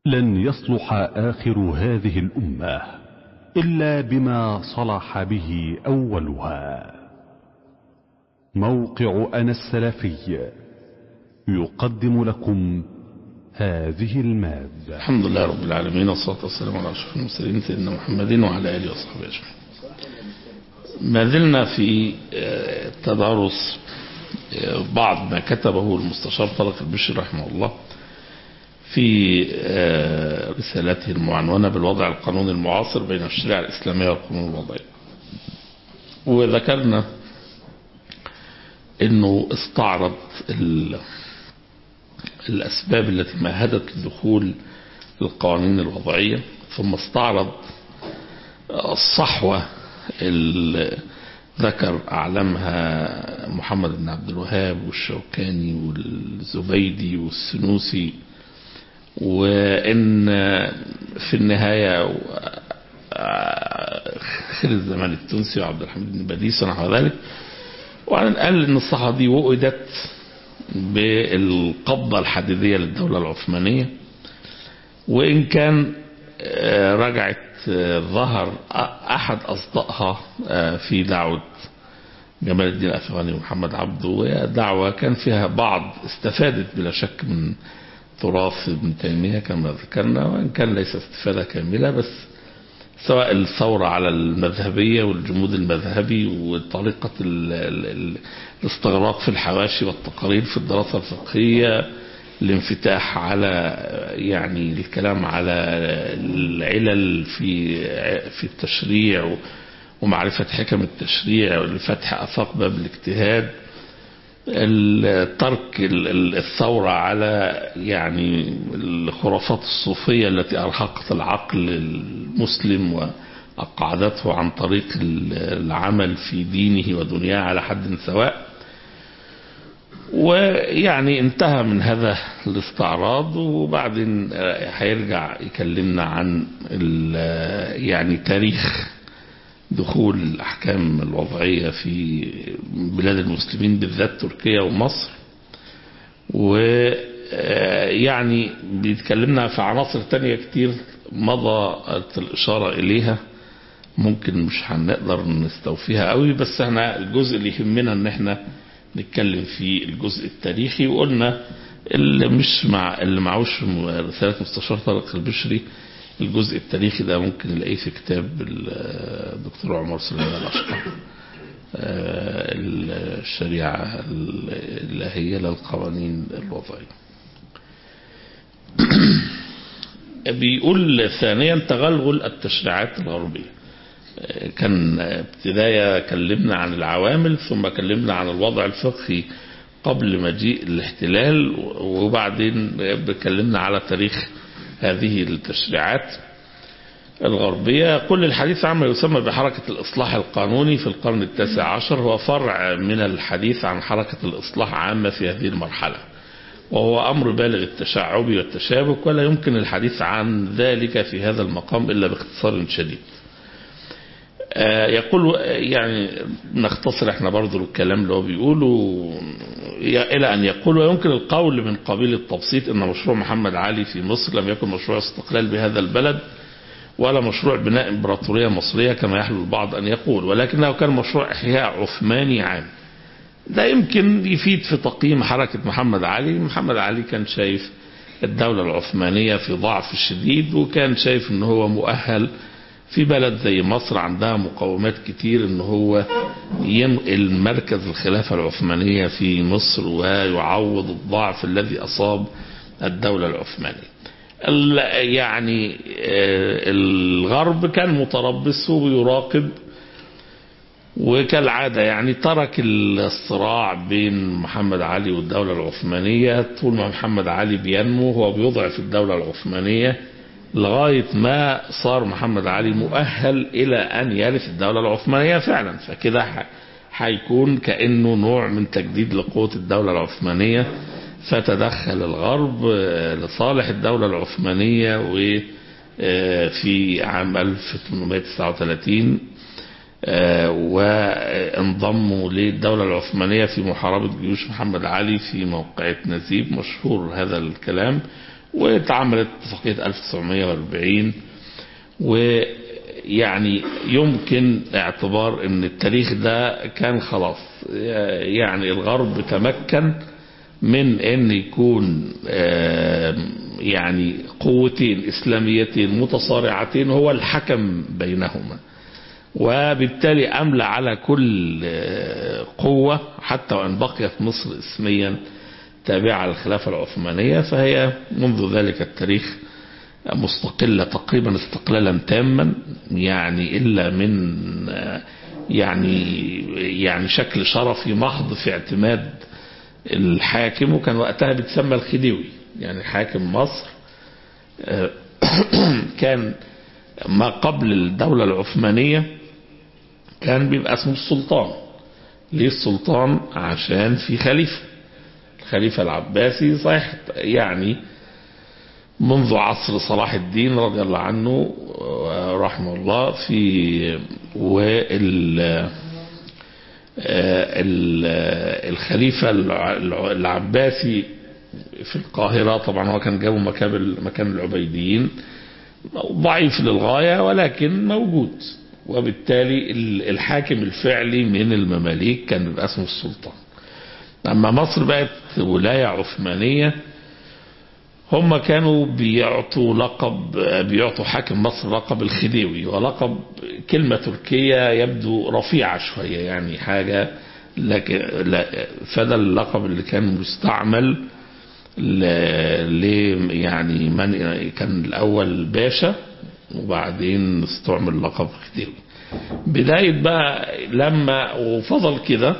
لن يصلح آخر هذه الأمة إلا بما صلح به أولها موقع أنا السلفي يقدم لكم هذه المادة الحمد لله رب العالمين والصلاة والسلام على أشرف المرسلين سيدنا محمد وعلى آله وصحبه أجمعين ما زلنا في تدارس بعض ما كتبه المستشار طارق البشري رحمه الله في رسالته المعنونة بالوضع القانوني المعاصر بين الشريعة الإسلامية والقانون الوضعي وذكرنا انه استعرض الاسباب التي مهدت لدخول القوانين الوضعية ثم استعرض الصحوة اللي ذكر أعلمها محمد بن عبد الوهاب والشوكاني والزبيدي والسنوسي وإن في النهاية خير الزمان التونسي وعبد الحميد بن باديس ونحو ذلك وقال ان الصحة دي وقدت بالقبضة الحديدية للدولة العثمانية وإن كان رجعت ظهر أحد أصدائها في دعوة جمال الدين الأفغاني ومحمد عبده ودعوة كان فيها بعض استفادت بلا شك من تراث ابن تيمية كما ذكرنا وإن كان ليس استفادة كاملة بس سواء الثورة على المذهبية والجمود المذهبي وطريقة الاستغراق في الحواشي والتقارير في الدراسة الفقهية الانفتاح على يعني الكلام على العلل في في التشريع ومعرفة حكم التشريع ولفتح آفاق باب الاجتهاد ترك الثورة على يعني الخرافات الصوفية التي أرهقت العقل المسلم وأقعدته عن طريق العمل في دينه ودنياه على حد سواء ويعني انتهى من هذا الاستعراض وبعدين هيرجع يكلمنا عن يعني تاريخ دخول الأحكام الوضعية في بلاد المسلمين بالذات تركيا ومصر ويعني بيتكلمنا في عناصر تانية كتير مضت الإشارة إليها ممكن مش هنقدر نستوفيها قوي بس احنا الجزء اللي يهمنا ان احنا نتكلم في الجزء التاريخي وقلنا اللي مش مع اللي معوش رسالة مستشار طارق البشري الجزء التاريخي ده ممكن نلاقيه في كتاب الدكتور عمر سليمان الأشقر الشريعة الإلهية للقوانين الوضعية بيقول ثانيا تغلغل التشريعات الغربية كان ابتداية كلمنا عن العوامل ثم كلمنا عن الوضع الفقهي قبل مجيء الاحتلال وبعدين كلمنا على تاريخ هذه التشريعات الغربية كل الحديث عما يسمى بحركة الإصلاح القانوني في القرن التاسع عشر هو فرع من الحديث عن حركة الإصلاح عامة في هذه المرحلة وهو أمر بالغ التشعب والتشابك ولا يمكن الحديث عن ذلك في هذا المقام إلا باختصار شديد يقول يعني نختصر احنا برضو الكلام اللي هو بيقوله الى ان يقول ويمكن القول من قبيل التبسيط ان مشروع محمد علي في مصر لم يكن مشروع استقلال بهذا البلد ولا مشروع بناء امبراطورية مصرية كما يحلو البعض ان يقول ولكنه كان مشروع احياء عثماني عام ده يمكن يفيد في تقييم حركة محمد علي محمد علي كان شايف الدولة العثمانية في ضعف شديد وكان شايف ان هو مؤهل في بلد زي مصر عندها مقومات كتير ان هو ينقل مركز الخلافة العثمانية في مصر ويعوض الضعف الذي اصاب الدولة العثمانية يعني الغرب كان متربص ويراقب وكالعادة يعني ترك الصراع بين محمد علي والدولة العثمانية طول ما محمد علي بينمو هو بيضعف الدولة العثمانية لغاية ما صار محمد علي مؤهل إلى أن يرث الدولة العثمانية فعلا فكده هيكون كأنه نوع من تجديد لقوة الدولة العثمانية فتدخل الغرب لصالح الدولة العثمانية وفي عام 1839 وانضموا للدولة العثمانية في محاربة جيوش محمد علي في موقعة نزيب مشهور هذا الكلام واتعملت اتفاقية 1940 ويعني يمكن اعتبار ان التاريخ ده كان خلاص يعني الغرب تمكن من ان يكون يعني قوتين اسلاميتين متصارعتين هو الحكم بينهما وبالتالي املى على كل قوة حتى وان بقيت مصر اسميا تابعة للخلافة العثمانية فهي منذ ذلك التاريخ مستقلة تقريبا استقلالا تاما يعني إلا من يعني يعني شكل شرفي محض في اعتماد الحاكم وكان وقتها بيتسمى الخديوي يعني حاكم مصر كان ما قبل الدولة العثمانية كان بيبقى اسمه السلطان ليه السلطان عشان في خليفة الخليفة العباسي صحيح يعني منذ عصر صلاح الدين رضي الله عنه رحمه الله في وال الخليفة العباسي في القاهرة طبعا هو كان جابه مكان مكان العبيديين ضعيف للغاية ولكن موجود وبالتالي الحاكم الفعلي من المماليك كان بيبقى اسمه السلطان لما مصر بقت ولاية عثمانية هم كانوا بيعطوا لقب بيعطوا حاكم مصر لقب الخديوي ولقب كلمة تركية يبدو رفيعة شوية يعني حاجة لكن لا فده اللقب اللي كان مستعمل ل يعني من كان الأول باشا وبعدين استعمل لقب خديوي بداية بقى لما وفضل كده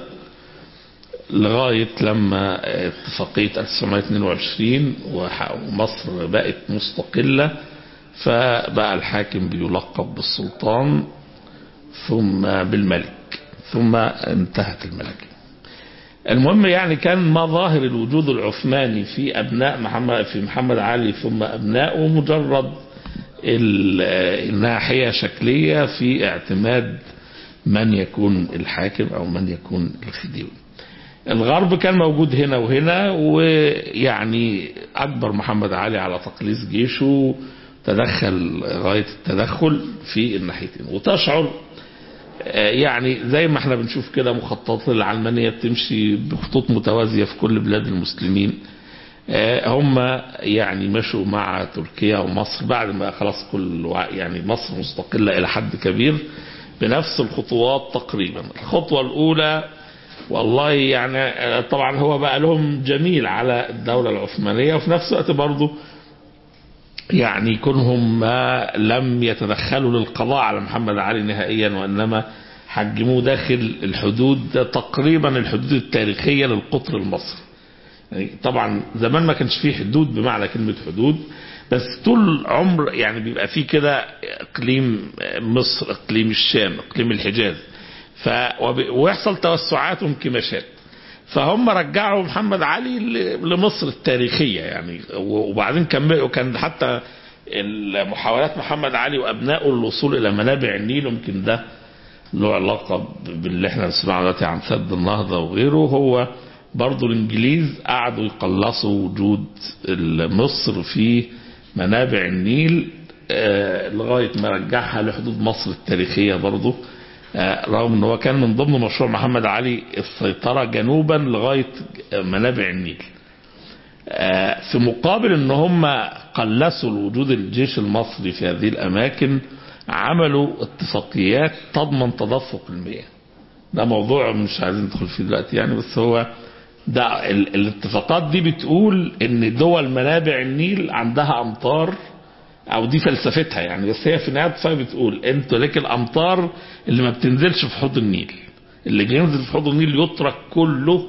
لغاية لما اتفاقية 1922 ومصر بقت مستقلة فبقى الحاكم بيلقب بالسلطان ثم بالملك ثم انتهت الملكية المهم يعني كان مظاهر الوجود العثماني في أبناء محمد في محمد علي ثم أبنائه مجرد الناحية شكلية في اعتماد من يكون الحاكم أو من يكون الخديوي الغرب كان موجود هنا وهنا ويعني أكبر محمد علي على تقليص جيشه تدخل غاية التدخل في الناحيتين وتشعر يعني زي ما احنا بنشوف كده مخططات العلمانية بتمشي بخطوط متوازية في كل بلاد المسلمين هم يعني مشوا مع تركيا ومصر بعد ما خلاص كل يعني مصر مستقلة إلى حد كبير بنفس الخطوات تقريبا الخطوة الأولى والله يعني طبعا هو بقى لهم جميل على الدولة العثمانية وفي نفس الوقت برضه يعني كونهم ما لم يتدخلوا للقضاء على محمد علي نهائيا وإنما حجموه داخل الحدود تقريبا الحدود التاريخية للقطر المصري يعني طبعا زمان ما كانش فيه حدود بمعنى كلمة حدود بس طول عمر يعني بيبقى فيه كده اقليم مصر اقليم الشام اقليم الحجاز ف ويحصل توسعات وانكماشات فهم رجعوا محمد علي لمصر التاريخية يعني وبعدين كملوا كان حتى محاولات محمد علي وابنائه الوصول الى منابع النيل يمكن ده له علاقة باللي احنا نسمعه دلوقتي عن سد النهضة وغيره هو برضو الانجليز قعدوا يقلصوا وجود مصر في منابع النيل لغاية ما رجعها لحدود مصر التاريخية برضو رغم ان هو كان من ضمن مشروع محمد علي السيطرة جنوبا لغاية منابع النيل في مقابل ان هم قلصوا وجود الجيش المصري في هذه الاماكن عملوا اتفاقيات تضمن تدفق المياه ده موضوع مش عايزين ندخل فيه دلوقتي يعني بس هو ده الاتفاقات دي بتقول ان دول منابع النيل عندها امطار او دي فلسفتها يعني بس هي في نهايه بتقول انتوا ليك الامطار اللي ما بتنزلش في حوض النيل اللي بينزل في حوض النيل يترك كله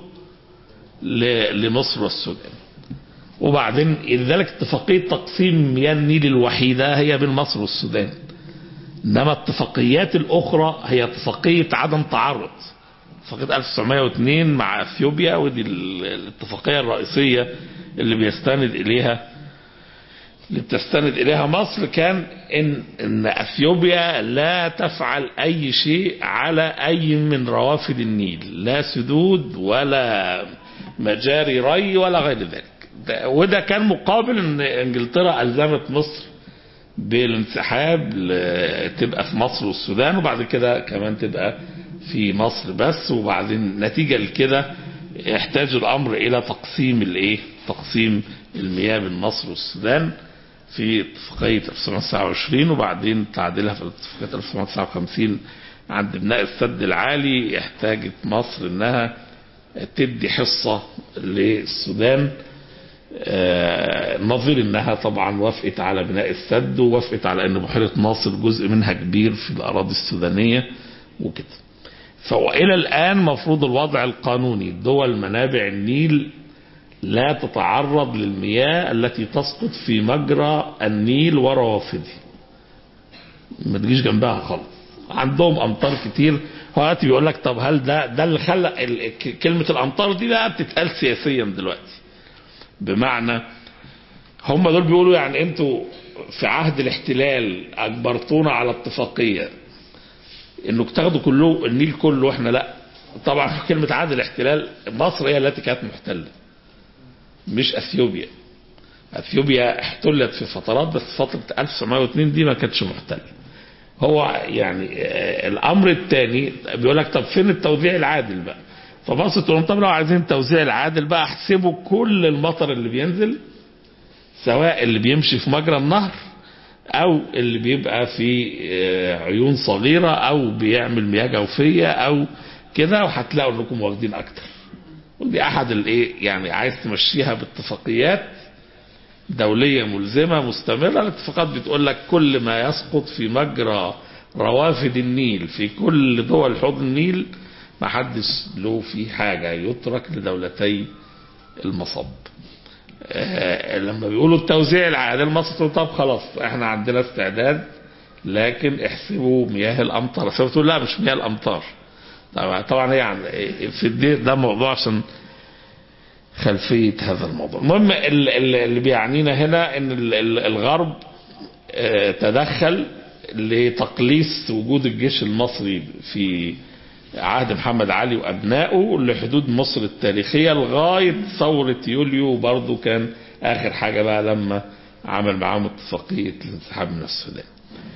لمصر والسودان وبعدين لذلك اتفاقيه تقسيم مياه النيل الوحيده هي بين مصر والسودان انما الاتفاقيات الاخرى هي اتفاقيه عدم تعرض اتفاقيه 1902 مع اثيوبيا ودي الاتفاقيه الرئيسيه اللي بيستند اليها اللي بتستند اليها مصر كان ان ان اثيوبيا لا تفعل اي شيء على اي من روافد النيل لا سدود ولا مجاري ري ولا غير ذلك ده- وده كان مقابل ان انجلترا الزمت مصر بالانسحاب ل- تبقى في مصر والسودان وبعد كده كمان تبقى في مصر بس وبعدين نتيجة لكده يحتاج الامر الى تقسيم الايه تقسيم المياه بين مصر والسودان في اتفاقية 1929 وبعدين تعديلها في اتفاقية 1959 عند بناء السد العالي احتاجت مصر انها تدي حصة للسودان آه، نظير انها طبعا وافقت على بناء السد ووافقت على ان بحيرة ناصر جزء منها كبير في الاراضي السودانية وكده فإلى الآن مفروض الوضع القانوني دول منابع النيل لا تتعرض للمياه التي تسقط في مجرى النيل وروافده ما تجيش جنبها خالص عندهم امطار كتير هو دلوقتي بيقول لك طب هل ده ده اللي خلى ال- ك- كلمه الامطار دي بقى بتتقال سياسيا دلوقتي بمعنى هم دول بيقولوا يعني انتوا في عهد الاحتلال اجبرتونا على اتفاقيه انك تاخدوا كله النيل كله واحنا لا طبعا كلمه عهد الاحتلال مصر هي التي كانت محتله مش اثيوبيا اثيوبيا احتلت في فترات بس فتره 1902 دي ما كانتش محتله هو يعني آه، الامر الثاني بيقول لك طب فين التوزيع العادل بقى فمصر تقول لهم طب لو عايزين التوزيع العادل بقى احسبوا كل المطر اللي بينزل سواء اللي بيمشي في مجرى النهر او اللي بيبقى في آه، عيون صغيره او بيعمل مياه جوفيه او كده وهتلاقوا انكم واخدين اكتر ودي احد الايه يعني عايز تمشيها باتفاقيات دوليه ملزمه مستمره الاتفاقات بتقول لك كل ما يسقط في مجرى روافد النيل في كل دول حوض النيل ما حدش له في حاجه يترك لدولتي المصب آه، لما بيقولوا التوزيع العادل مصر تقول طب خلاص احنا عندنا استعداد لكن احسبوا مياه الامطار بس بتقول لا مش مياه الامطار طبعا طبعا هي يعني في الدي ده موضوع عشان خلفيه هذا الموضوع المهم ال- ال- اللي بيعنينا هنا ان ال- ال- الغرب آه، تدخل لتقليص وجود الجيش المصري في عهد محمد علي وابنائه لحدود مصر التاريخيه لغايه ثوره يوليو برضه كان اخر حاجه بقى لما عمل معاهم اتفاقيه الانسحاب من السودان.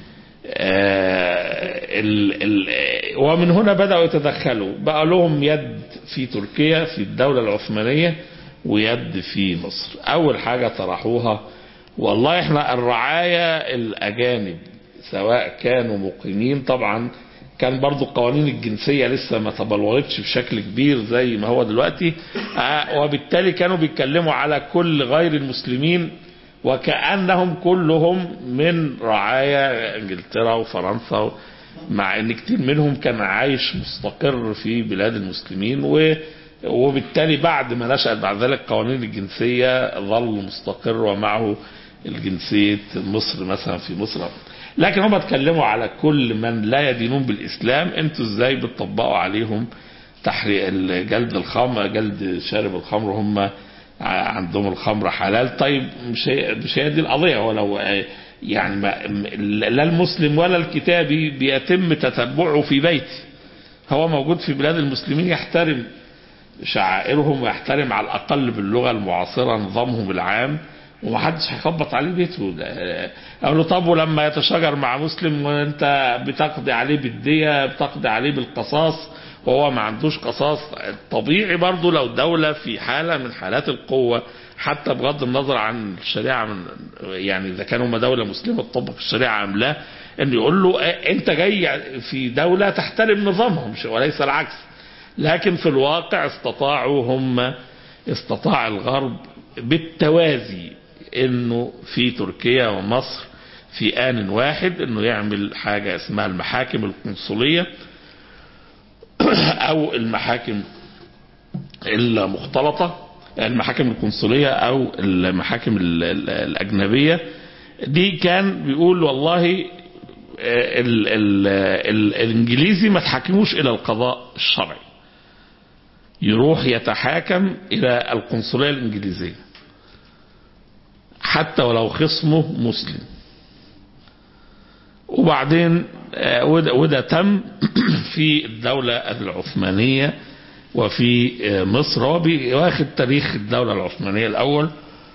آه، ال ال ومن هنا بدأوا يتدخلوا بقى لهم يد في تركيا في الدولة العثمانية ويد في مصر أول حاجة طرحوها والله احنا الرعاية الأجانب سواء كانوا مقيمين طبعا كان برضو القوانين الجنسية لسه ما تبلورتش بشكل كبير زي ما هو دلوقتي آه، وبالتالي كانوا بيتكلموا على كل غير المسلمين وكأنهم كلهم من رعايا انجلترا وفرنسا مع ان كتير منهم كان عايش مستقر في بلاد المسلمين و وبالتالي بعد ما نشأت بعد ذلك قوانين الجنسية ظل مستقر ومعه الجنسية مصر مثلا في مصر لكن هم اتكلموا على كل من لا يدينون بالإسلام انتوا ازاي بتطبقوا عليهم تحريق جلد الخمر جلد شارب الخمر هم عندهم الخمر حلال طيب مش هي مش هي دي القضيه هو لو يعني ما لا المسلم ولا الكتابي بيتم تتبعه في بيته هو موجود في بلاد المسلمين يحترم شعائرهم ويحترم على الاقل باللغه المعاصره نظامهم العام ومحدش هيخبط عليه بيته اقول له طب ولما يتشاجر مع مسلم وانت بتقضي عليه بالديه بتقضي عليه بالقصاص وهو ما عندوش قصاص طبيعي برضه لو دولة في حالة من حالات القوة حتى بغض النظر عن الشريعة من يعني إذا كانوا هم دولة مسلمة تطبق الشريعة أم لا إن يقول له أنت جاي في دولة تحترم نظامهم وليس العكس لكن في الواقع استطاعوا هم استطاع الغرب بالتوازي انه في تركيا ومصر في آن واحد انه يعمل حاجة اسمها المحاكم القنصلية او المحاكم المختلطة المحاكم القنصلية او المحاكم الاجنبية دي كان بيقول والله ال ال ال الانجليزي ما تحاكموش الى القضاء الشرعي يروح يتحاكم الى القنصلية الانجليزية حتى ولو خصمه مسلم وبعدين وده, وده تم في الدولة العثمانية وفي مصر هو واخد تاريخ الدولة العثمانية الأول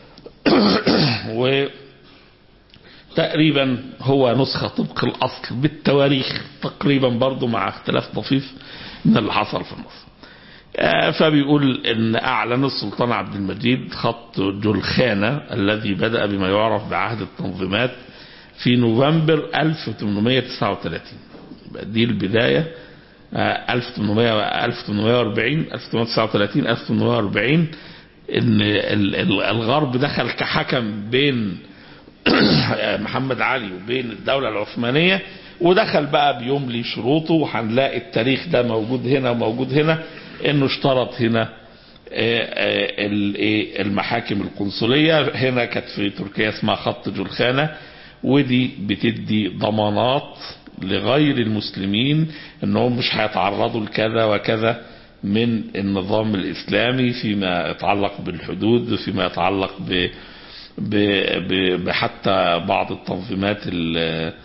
و تقريبا هو نسخة طبق الأصل بالتواريخ تقريبا برضو مع اختلاف طفيف من اللي حصل في مصر آه، فبيقول ان اعلن السلطان عبد المجيد خط جلخانة الذي بدأ بما يعرف بعهد التنظيمات في نوفمبر 1839 يبقى دي البداية آه، 1800 1840 1839 1840 ان ال- ال- الغرب دخل كحكم بين محمد علي وبين الدولة العثمانية ودخل بقى بيملي شروطه وهنلاقي التاريخ ده موجود هنا وموجود هنا انه اشترط هنا آه، آه، ال- إيه، المحاكم القنصلية هنا كانت في تركيا اسمها خط جلخانة ودي بتدي ضمانات لغير المسلمين انهم مش هيتعرضوا لكذا وكذا من النظام الاسلامي فيما يتعلق بالحدود وفيما يتعلق ب ب- ب- بحتى بعض التنظيمات ال-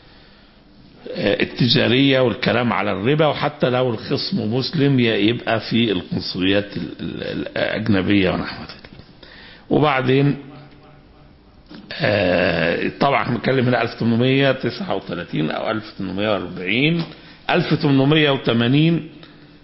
التجارية والكلام على الربا وحتى لو الخصم مسلم ي- يبقى في القنصليات ال- ال- الأجنبية ونحو ذلك وبعدين آه، طبعا احنا بنتكلم هنا 1839 او 1840 1880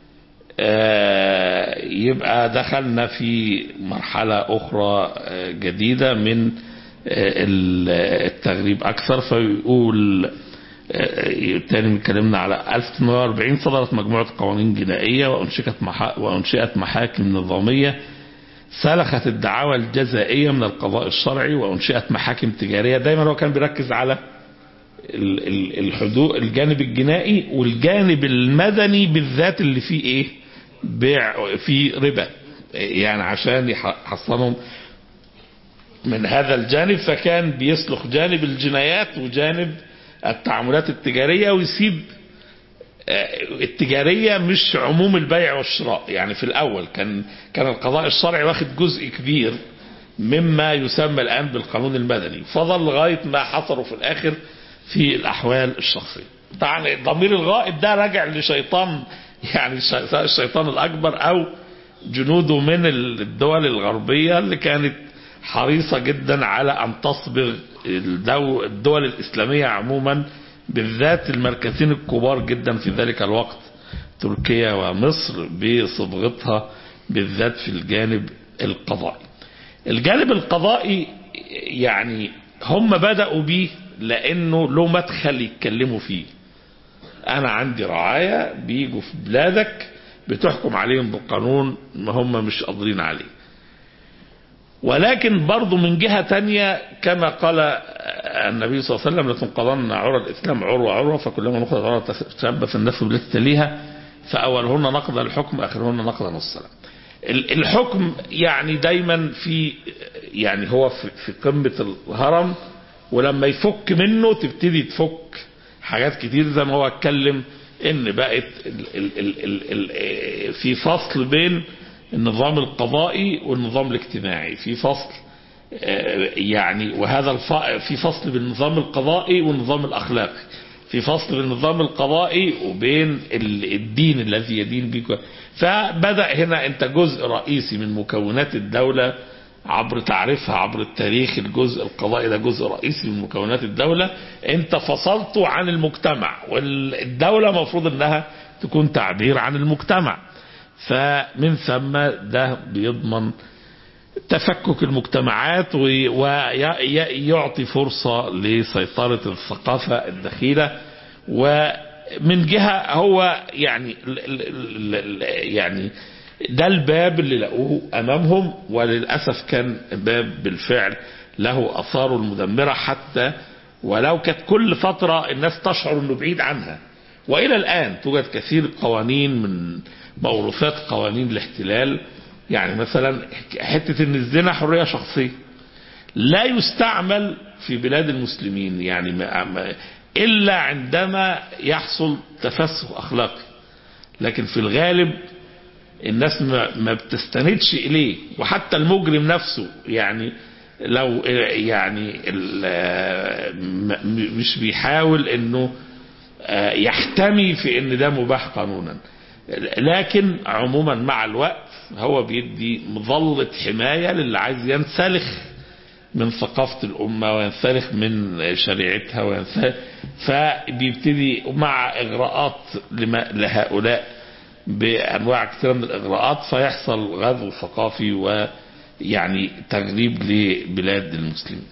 آه، يبقى دخلنا في مرحلة أخرى آه، جديدة من آه، ال- التغريب أكثر فيقول آه، تاني اتكلمنا على 1840 صدرت مجموعة قوانين جنائية وأنشئت محا- وأنشئت محاكم نظامية سلخت الدعاوى الجزائية من القضاء الشرعي وأنشئت محاكم تجارية دايما هو كان بيركز على ال- ال- الحدود الجانب الجنائي والجانب المدني بالذات اللي فيه ايه بيع فيه ربا يعني عشان يح- يحصنهم من هذا الجانب فكان بيسلخ جانب الجنايات وجانب التعاملات التجارية ويسيب آه، التجارية مش عموم البيع والشراء يعني في الأول كان كان القضاء الشرعي واخد جزء كبير مما يسمى الآن بالقانون المدني فضل لغاية ما حصروا في الآخر في الأحوال الشخصية طبعا ضمير الغائب ده راجع لشيطان يعني الش- سواء الشيطان الأكبر أو جنوده من الدول الغربية اللي كانت حريصة جدا على أن تصبغ الدو- الدول الإسلامية عموما بالذات المركزين الكبار جدا في ذلك الوقت تركيا ومصر بصبغتها بالذات في الجانب القضائي الجانب القضائي يعني هم بدأوا بيه لأنه له مدخل يتكلموا فيه أنا عندي رعاية بيجوا في بلادك بتحكم عليهم بقانون ما هم مش قادرين عليه ولكن برضو من جهة تانية كما قال النبي صلى الله عليه وسلم لتنقضن عرى الإسلام عروة عروة فكلما نقضت عروة تشبث الناس بالتي تليها فأولهن نقض الحكم آخرهن نقض السلام ال- الحكم يعني دايما في يعني هو في في قمة الهرم ولما يفك منه تبتدي تفك حاجات كتير زي ما هو اتكلم ان بقت ال ال ال ال ال في فصل بين النظام القضائي والنظام الاجتماعي في فصل آه، يعني وهذا الف... في فصل بين النظام القضائي والنظام الاخلاقي في فصل بين النظام القضائي وبين ال- الدين الذي يدين به فبدأ هنا انت جزء رئيسي من مكونات الدولة عبر تعريفها عبر التاريخ الجزء القضائي ده جزء رئيسي من مكونات الدولة انت فصلته عن المجتمع والدولة مفروض انها تكون تعبير عن المجتمع فمن ثم ده بيضمن تفكك المجتمعات ويعطي فرصة لسيطرة الثقافة الدخيلة ومن جهة هو يعني ال- ال- ال- يعني ده الباب اللي لقوه أمامهم وللأسف كان باب بالفعل له أثاره المدمرة حتى ولو كانت كل فترة الناس تشعر أنه بعيد عنها وإلى الآن توجد كثير قوانين من موروثات قوانين الاحتلال يعني مثلا حتة ان الزنا حرية شخصية لا يستعمل في بلاد المسلمين يعني ما ما إلا عندما يحصل تفسخ أخلاقي لكن في الغالب الناس ما, ما بتستندش إليه وحتى المجرم نفسه يعني لو يعني ال- م- مش بيحاول انه آه، يحتمي في ان ده مباح قانونا لكن عموما مع الوقت هو بيدي مظلة حماية للي عايز ينسلخ من ثقافة الأمة وينسلخ من شريعتها وينسلخ فبيبتدي مع إغراءات لما لهؤلاء بأنواع كثيرة من الإغراءات فيحصل غزو ثقافي ويعني تغريب لبلاد المسلمين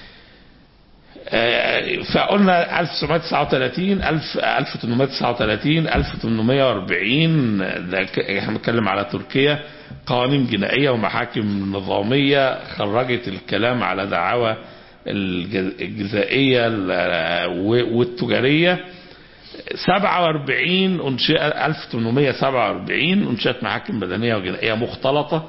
فقلنا 1939 1839 1840 ده احنا بنتكلم على تركيا قوانين جنائية ومحاكم نظامية خرجت الكلام على دعاوى الجزائية والتجارية 47 انشئ 1847 انشئت محاكم مدنية وجنائية مختلطة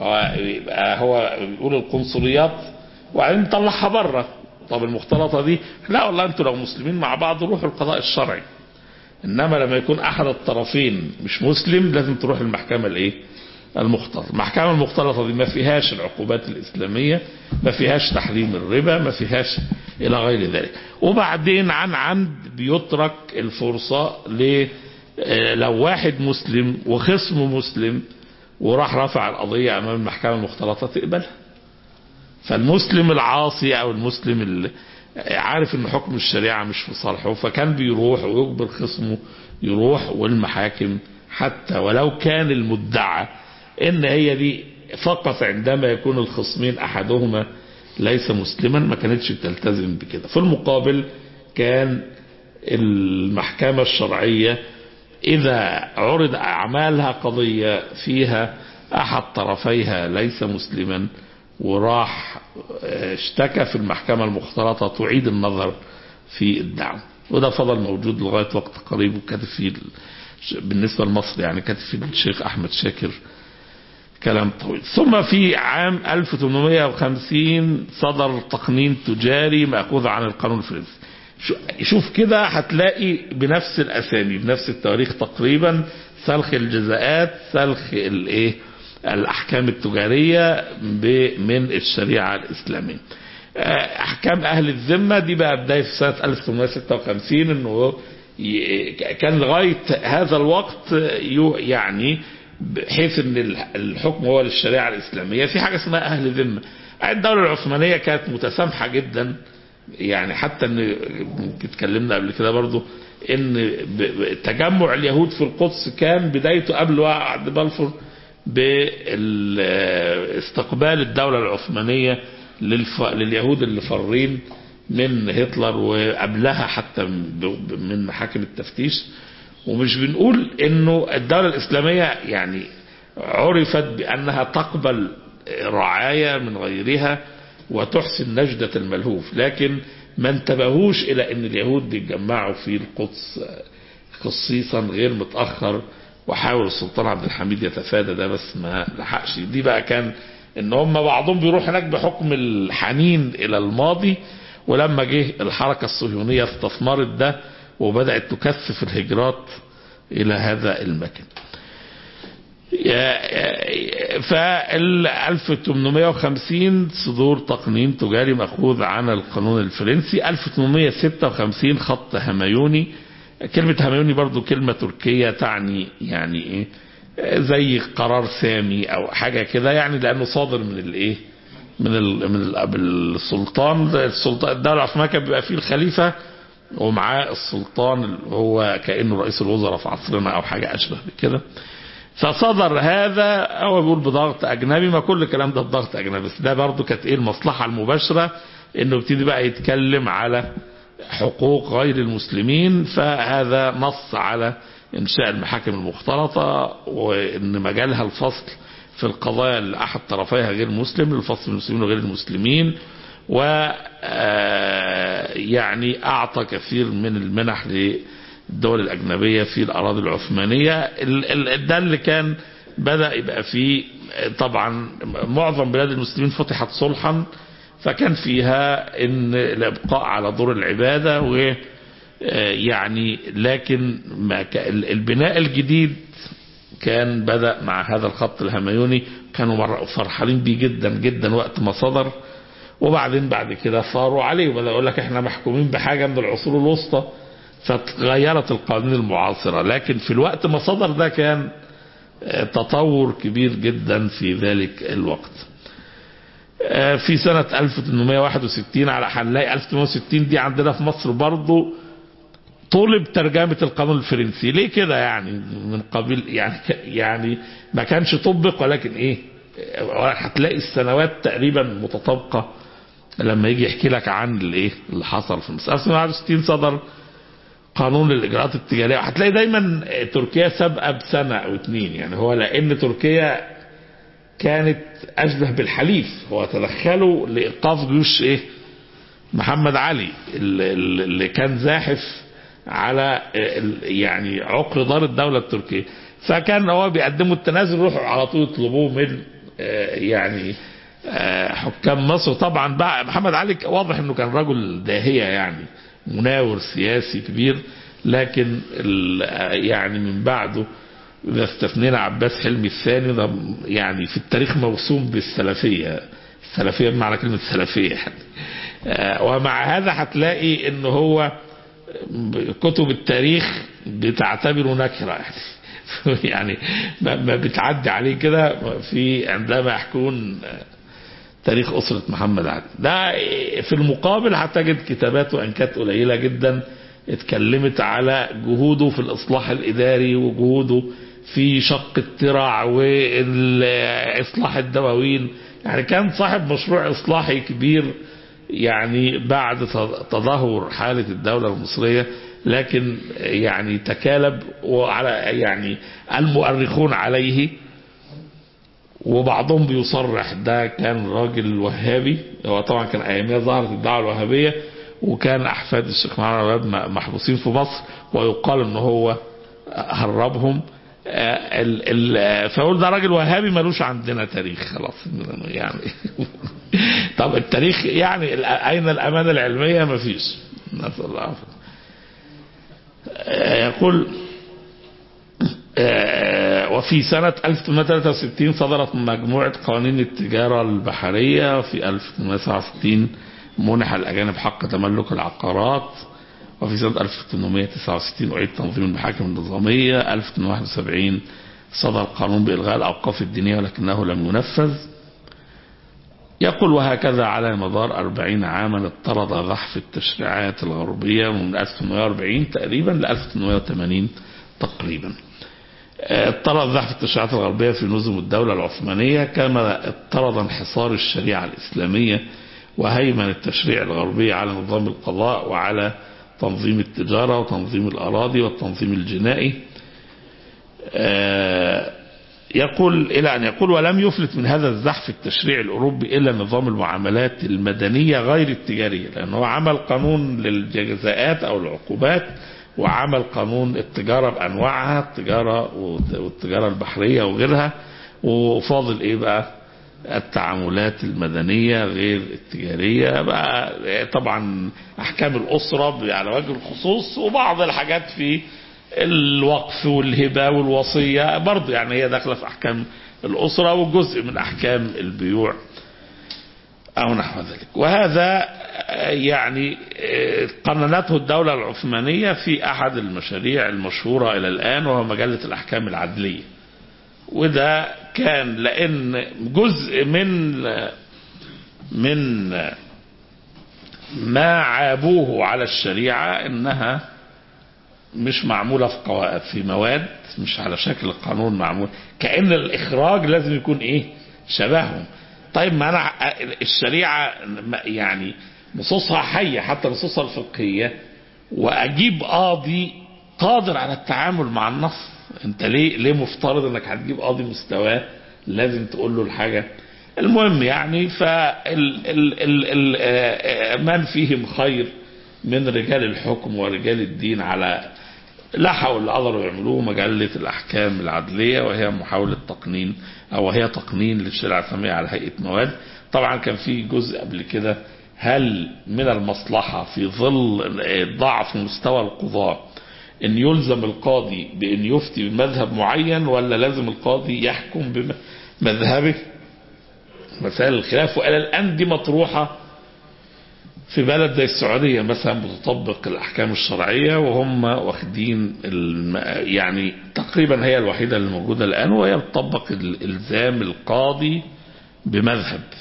هو بيقول القنصليات وبعدين نطلعها بره طب المختلطة دي لا والله انتوا لو مسلمين مع بعض روحوا القضاء الشرعي انما لما يكون احد الطرفين مش مسلم لازم تروح المحكمة الايه المختلطة المحكمة المختلطة دي ما فيهاش العقوبات الاسلامية ما فيهاش تحريم الربا ما فيهاش الى غير ذلك وبعدين عن عمد بيترك الفرصة ل لو واحد مسلم وخصم مسلم وراح رفع القضية امام المحكمة المختلطة تقبلها فالمسلم العاصي او المسلم اللي عارف ان حكم الشريعة مش في صالحه فكان بيروح ويجبر خصمه يروح والمحاكم حتى ولو كان المدعى ان هي دي فقط عندما يكون الخصمين احدهما ليس مسلما ما كانتش بتلتزم بكده في المقابل كان المحكمة الشرعية اذا عرض اعمالها قضية فيها احد طرفيها ليس مسلما وراح اشتكى في المحكمة المختلطة تعيد النظر في الدعوة وده فضل موجود لغاية وقت قريب وكاتب فيه بالنسبة لمصر يعني كاتب فيه الشيخ أحمد شاكر كلام طويل ثم في عام 1850 صدر تقنين تجاري مأخوذ عن القانون الفرنسي شوف كده هتلاقي بنفس الأسامي بنفس التواريخ تقريبا سلخ الجزاءات سلخ الايه الأحكام التجارية من الشريعة الإسلامية أحكام أهل الذمة دي بقى بداية في سنة 1856 أنه كان لغاية هذا الوقت يعني بحيث أن الحكم هو للشريعة الإسلامية في حاجة اسمها أهل ذمة الدولة العثمانية كانت متسامحة جدا يعني حتى ان اتكلمنا قبل كده برضو ان تجمع اليهود في القدس كان بدايته قبل وعد بلفور باستقبال الدولة العثمانية للف... لليهود اللي فرين من هتلر وقبلها حتى من محاكم التفتيش ومش بنقول انه الدولة الاسلامية يعني عرفت بانها تقبل رعاية من غيرها وتحسن نجدة الملهوف لكن ما انتبهوش الى ان اليهود بيتجمعوا في القدس خصيصا غير متأخر وحاول السلطان عبد الحميد يتفادى ده بس ما لحقش دي بقى كان ان هم بعضهم بيروح هناك بحكم الحنين الى الماضي ولما جه الحركة الصهيونية استثمرت ده وبدأت تكثف الهجرات الى هذا المكان فال 1850 صدور تقنين تجاري مأخوذ عن القانون الفرنسي 1856 خط هميوني كلمة هميوني برضو كلمة تركية تعني يعني ايه زي قرار سامي او حاجة كده يعني لانه صادر من الايه من ال من ال السلطان السلطان الدولة العثمانية كان بيبقى فيه الخليفة ومعاه السلطان اللي هو كأنه رئيس الوزراء في عصرنا او حاجة اشبه بكده فصدر هذا هو بيقول بضغط اجنبي ما كل الكلام ده بضغط اجنبي بس ده برضو كانت ايه المصلحة المباشرة انه يبتدي بقى يتكلم على حقوق غير المسلمين فهذا نص على انشاء المحاكم المختلطة وان مجالها الفصل في القضايا اللي احد طرفيها غير مسلم للفصل المسلمين وغير المسلمين و يعني اعطى كثير من المنح للدول الاجنبية في الاراضي العثمانية ده اللي كان بدأ يبقى فيه طبعا معظم بلاد المسلمين فتحت صلحا فكان فيها ان الابقاء على دور العبادة و يعني لكن ما البناء الجديد كان بدأ مع هذا الخط الهميوني كانوا فرحانين بيه جدا جدا وقت ما صدر وبعدين بعد كده صاروا عليه وبدأ يقول لك احنا محكومين بحاجة من العصور الوسطى فتغيرت القوانين المعاصرة لكن في الوقت ما صدر ده كان تطور كبير جدا في ذلك الوقت آه، في سنة 1861 على هنلاقي 1860 دي عندنا في مصر برضو طلب ترجمة القانون الفرنسي ليه كده يعني من قبيل يعني يعني ما كانش طبق ولكن ايه هتلاقي السنوات تقريبا متطابقة لما يجي يحكي لك عن الايه اللي حصل في مصر 1961 صدر قانون الاجراءات التجاريه هتلاقي دايما تركيا سابقه بسنه او اتنين يعني هو لان تركيا كانت اشبه بالحليف هو تدخلوا لايقاف جيوش ايه محمد علي اللي اللي كان زاحف على ال- يعني عقر دار الدوله التركيه فكان هو بيقدموا التنازل يروحوا على طول يطلبوه من آه، يعني آه، حكام مصر طبعا بقى محمد علي واضح انه كان رجل داهيه يعني مناور سياسي كبير لكن ال- يعني من بعده إذا استثنينا عباس حلمي الثاني ده يعني في التاريخ موسوم بالسلفية السلفية بمعنى كلمة سلفية يعني آه، ومع هذا هتلاقي ان هو كتب التاريخ بتعتبره نكرة يعني يعني ما ما بتعدي عليه كده في عندما يحكون تاريخ أسرة محمد علي ده في المقابل هتجد كتاباته أن كانت قليلة جدا اتكلمت على جهوده في الإصلاح الإداري وجهوده في شق الترع وإصلاح الدواوين يعني كان صاحب مشروع إصلاحي كبير يعني بعد تدهور حالة الدولة المصرية لكن يعني تكالب وعلى يعني المؤرخون عليه وبعضهم بيصرح ده كان راجل وهابي هو طبعا كان ايامها ظهرت الدعوه الوهابيه وكان احفاد الشيخ محمد الوهاب محبوسين في مصر ويقال ان هو هربهم آه، ال- ال- فيقول ده راجل وهابي ملوش عندنا تاريخ خلاص يعني طب التاريخ يعني ال- اين الامانه العلميه مفيش نسال الله العافيه آه، يقول آه، وفي سنة 1863 صدرت مجموعة قوانين التجارة البحرية في 1867 منح الأجانب حق تملك العقارات وفي سنة 1869 أعيد تنظيم المحاكم النظامية 1871 صدر قانون بإلغاء الأوقاف الدينية ولكنه لم ينفذ يقول وهكذا على مدار أربعين عاما اضطرد غحف التشريعات الغربية من 1840 تقريبا ل 1880 تقريبا اضطرد زحف التشريعات الغربية في نظم الدولة العثمانية كما اضطرد انحصار الشريعة الإسلامية وهيمن التشريع الغربي على نظام القضاء وعلى تنظيم التجارة وتنظيم الأراضي والتنظيم الجنائي آه، يقول إلى أن يقول ولم يفلت من هذا الزحف التشريع الأوروبي إلا نظام المعاملات المدنية غير التجارية لأنه عمل قانون للجزاءات أو العقوبات وعمل قانون التجارة بأنواعها التجارة والتجارة البحرية وغيرها وفاضل إيه بقى التعاملات المدنية غير التجارية بقى طبعا أحكام الأسرة على وجه الخصوص وبعض الحاجات في الوقف والهبة والوصية برضه يعني هي داخلة في أحكام الأسرة وجزء من أحكام البيوع أو نحو ذلك وهذا يعني قننته الدولة العثمانية في أحد المشاريع المشهورة إلى الآن وهو مجلة الأحكام العدلية وده كان لأن جزء من من ما عابوه على الشريعة إنها مش معمولة في قواعد في مواد مش على شكل القانون معمول كأن الإخراج لازم يكون إيه شبههم طيب ما أنا الشريعة يعني نصوصها حية حتى نصوصها الفقهية وأجيب قاضي قادر على التعامل مع النص أنت ليه ليه مفترض إنك هتجيب قاضي مستواه لازم تقول له الحاجة المهم يعني فال ال ال ال من فيهم خير من رجال الحكم ورجال الدين على لحقوا اللي قدروا يعملوه مجلة الأحكام العدلية وهي محاولة تقنين أو هي تقنين للشريعة الإسلامية على هيئة مواد طبعا كان في جزء قبل كده هل من المصلحة في ظل ضعف مستوى القضاء ان يلزم القاضي بان يفتي بمذهب معين ولا لازم القاضي يحكم بمذهبه مسائل الخلاف والى الان دي مطروحه في بلد زي السعودية مثلا بتطبق الأحكام الشرعية وهم واخدين يعني تقريبا هي الوحيدة اللي موجودة الآن وهي بتطبق الإلزام القاضي بمذهب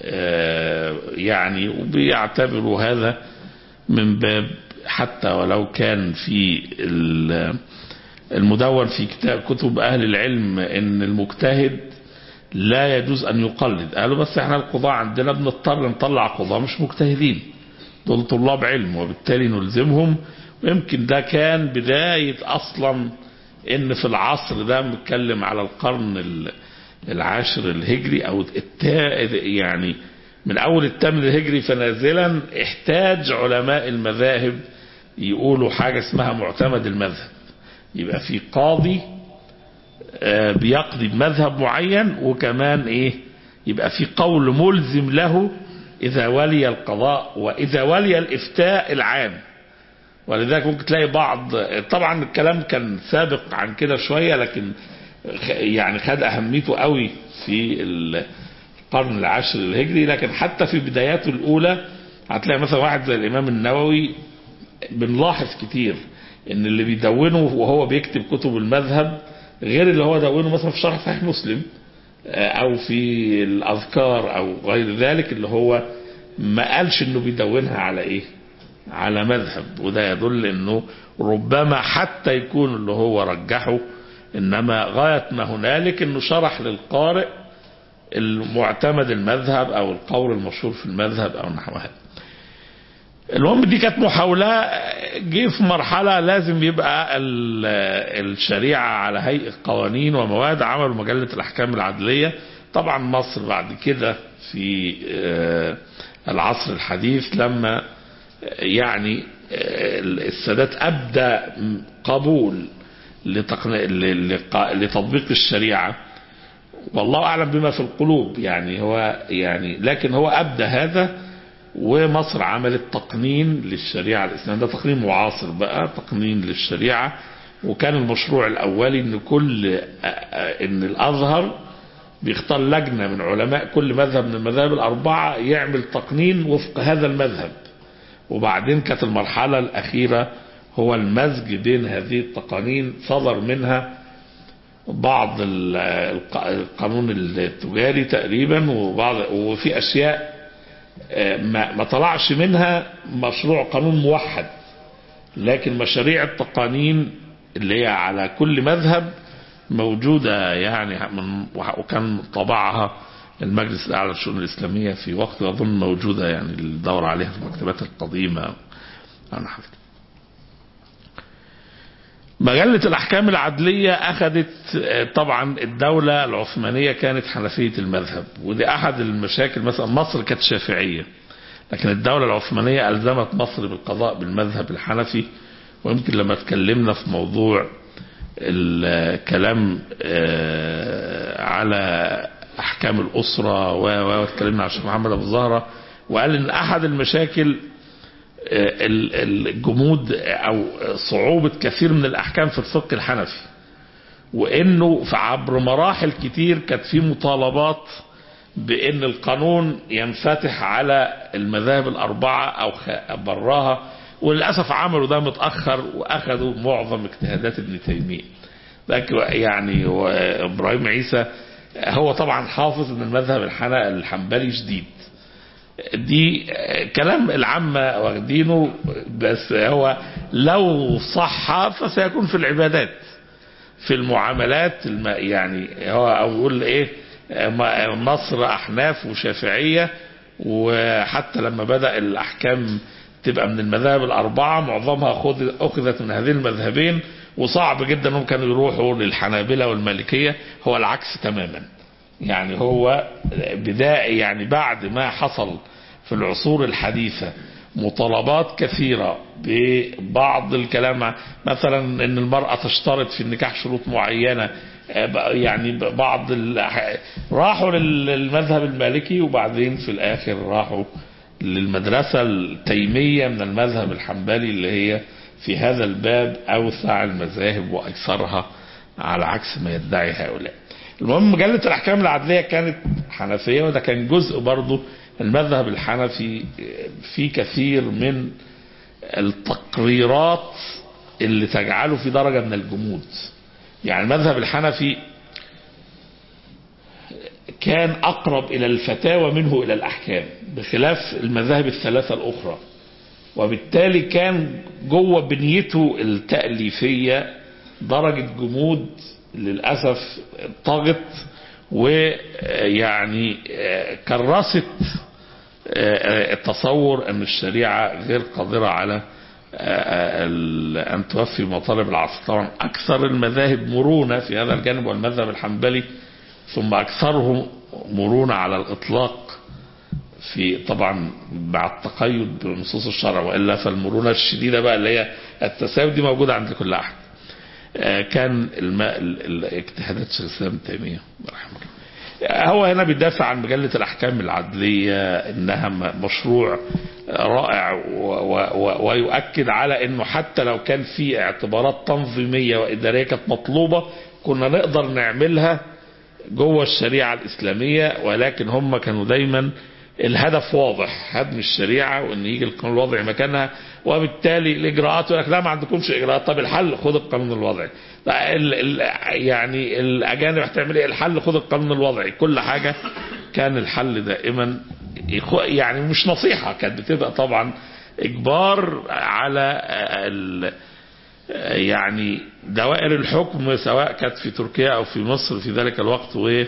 آه، يعني وبيعتبروا هذا من باب حتى ولو كان في ال- المدون في كتاب كتب أهل العلم إن المجتهد لا يجوز أن يقلد قالوا بس احنا القضاء عندنا بنضطر نطلع قضاء مش مجتهدين دول طلاب علم وبالتالي نلزمهم ويمكن ده كان بداية أصلا إن في العصر ده بنتكلم على القرن ال- العاشر الهجري أو التا يعني من أول الثامن الهجري فنازلا احتاج علماء المذاهب يقولوا حاجة اسمها معتمد المذهب يبقى في قاضي آه، بيقضي بمذهب معين وكمان ايه يبقى في قول ملزم له اذا ولي القضاء واذا ولي الافتاء العام ولذلك ممكن تلاقي بعض طبعا الكلام كان سابق عن كده شوية لكن خ- يعني خد اهميته قوي في القرن العاشر الهجري لكن حتى في بداياته الاولى هتلاقي مثلا واحد زي الامام النووي بنلاحظ كتير ان اللي بيدونه وهو بيكتب كتب المذهب غير اللي هو دونه مثلا في شرح صحيح مسلم آه، او في الاذكار او غير ذلك اللي هو ما قالش انه بيدونها على ايه على مذهب وده يدل انه ربما حتى يكون اللي هو رجحه انما غاية ما هنالك انه شرح للقارئ المعتمد المذهب او القول المشهور في المذهب او نحو هذا المهم دي كانت محاولة جه في مرحلة لازم يبقى ال- الشريعة على هيئة قوانين ومواد عملوا مجلة الأحكام العدلية طبعا مصر بعد كده في آه، العصر الحديث لما آه، يعني آه، السادات أبدى قبول لتقن- ل- لق- لتطبيق الشريعة والله أعلم بما في القلوب يعني هو يعني لكن هو أبدى هذا ومصر عملت تقنين للشريعة الإسلامية ده تقنين معاصر بقى تقنين للشريعة وكان المشروع الأولي إن كل إن الأزهر بيختار لجنة من علماء كل مذهب من المذاهب الأربعة يعمل تقنين وفق هذا المذهب وبعدين كانت المرحلة الأخيرة هو المزج بين هذه التقانين صدر منها بعض ال- الق- القانون التجاري تقريبا وبعض وفي أشياء ما ما طلعش منها مشروع قانون موحد لكن مشاريع التقانين اللي هي على كل مذهب موجودة يعني من وكان طبعها المجلس الأعلى للشؤون الإسلامية في وقت أظن موجودة يعني الدور عليها في المكتبات القديمة أو نحو ذلك. مجلة الأحكام العدلية أخذت آه، طبعا الدولة العثمانية كانت حنفية المذهب ودي أحد المشاكل مثلا مصر كانت شافعية لكن الدولة العثمانية ألزمت مصر بالقضاء بالمذهب الحنفي ويمكن لما اتكلمنا في موضوع الكلام آه، على أحكام الأسرة و- و- واتكلمنا على الشيخ محمد أبو زهرة وقال إن أحد المشاكل ال- الجمود او صعوبة كثير من الاحكام في الفقه الحنفي وانه في عبر مراحل كتير كانت في مطالبات بان القانون ينفتح على المذاهب الاربعة او خ- براها وللاسف عملوا ده متاخر واخذوا معظم اجتهادات ابن تيميه لكن يعني هو ابراهيم عيسى هو طبعا حافظ ان المذهب الحن- الحنبلي شديد دي كلام العامة واخدينه بس هو لو صح فسيكون في العبادات في المعاملات الم- يعني هو او يقول ايه م- مصر احناف وشافعية وحتى لما بدأ الاحكام تبقى من المذاهب الاربعة معظمها خذ- اخذت من هذين المذهبين وصعب جدا انهم كانوا يروحوا للحنابلة والمالكية هو العكس تماما يعني هو بداية يعني بعد ما حصل في العصور الحديثة مطالبات كثيرة ببعض الكلام مثلا ان المرأة تشترط في النكاح شروط معينة يعني بعض ال- راحوا للمذهب المالكي وبعدين في الاخر راحوا للمدرسة التيمية من المذهب الحنبلي اللي هي في هذا الباب اوسع المذاهب وايسرها على عكس ما يدعي هؤلاء المهم مجلة الأحكام العدلية كانت حنفية وده كان جزء برضه المذهب الحنفي في كثير من التقريرات اللي تجعله في درجة من الجمود يعني المذهب الحنفي كان أقرب إلى الفتاوى منه إلى الأحكام بخلاف المذاهب الثلاثة الأخرى وبالتالي كان جوه بنيته التأليفية درجة جمود للأسف طغت ويعني كرست التصور أن الشريعة غير قادرة على أن توفي مطالب العصر طبعا أكثر المذاهب مرونة في هذا الجانب والمذهب الحنبلي ثم أكثرهم مرونة على الإطلاق في طبعا مع التقيد بنصوص الشرع وإلا فالمرونة الشديدة بقى اللي هي التساوي دي موجودة عند كل أحد كان الماء الاجتهادات شيخ الإسلام تيمية رحمه الله هو هنا بيدافع عن مجلة الأحكام العدلية إنها مشروع رائع ويؤكد على إنه حتى لو كان في اعتبارات تنظيمية وإدارية كانت مطلوبة كنا نقدر نعملها جوه الشريعة الإسلامية ولكن هم كانوا دايما الهدف واضح هدم الشريعة وان يجي القانون الوضعي مكانها وبالتالي الاجراءات يقول لك لا ما عندكمش اجراءات طب الحل خد القانون الوضعي لا ال ال يعني الاجانب هتعمل ايه الحل خد القانون الوضعي كل حاجة كان الحل دائما يعني مش نصيحة كانت بتبقى طبعا اجبار على ال يعني دوائر الحكم سواء كانت في تركيا او في مصر في ذلك الوقت و